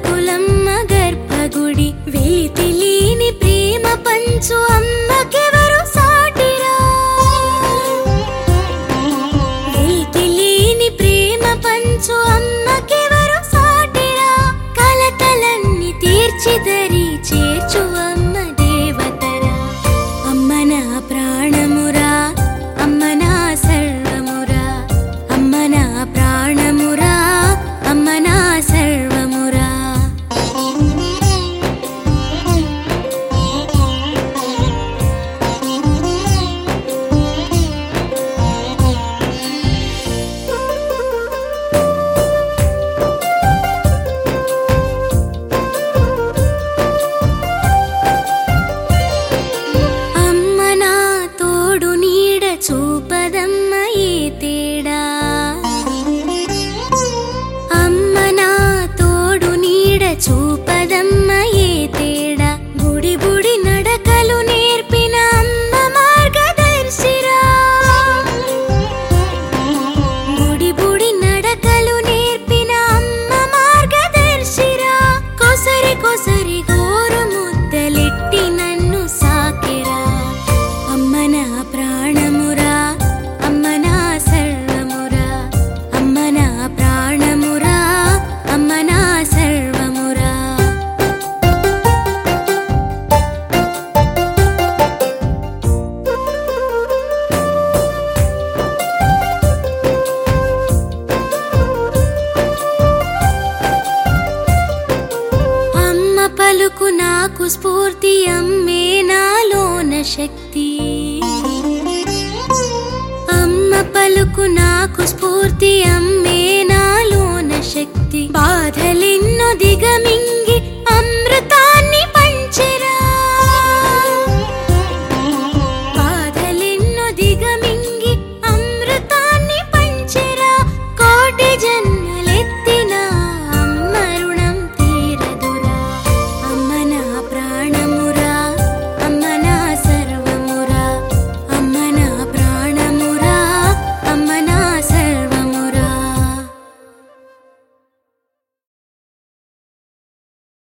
పలుకులమ్మ గర్భగుడి వెలితిలేని ప్రేమ పంచు అమ్మకెవరు సాటిరా వెలితిలేని ప్రేమ పంచు అమ్మకెవరు సాటిరా కలతలన్నీ తీర్చిదరి చేర్చు అమ్మ దేవతరా అమ్మ నా ప్రాణమురా అమ్మ నా సర్వమురా అమ్మ నా ప్రాణమురా అమ్మ నా సర్వమురా అమ్మ నా తోడు నీడ చూపదమ్మ ఏ తేడా అమ్మ నా తోడు నీడ చూపదమ్మ ఏ తేడా బుడి బుడి నడకలు నేర్పిన అమ్మ మార్గదర్శిరా బుడి బుడి నడకలు నేర్పిన అమ్మ మార్గదర్శిరా కొసరి కొసరి గోరు ముద్దలెట్టి నన్ను సాకిరా అమ్మ నా ప్రాణమురా అమ్మ నా సర్వమురా అమ్మ నా ప్రాణమురా అమ్మ నా సర్వమురా అమ్మ పలుకు నాకు స్ఫూర్తి అమ్మే నాలోన శక్తి అమ్మ పలుకు నాకు స్ఫూర్తి అమ్మే నాలోన శక్తి బాధలెన్నో దిగమి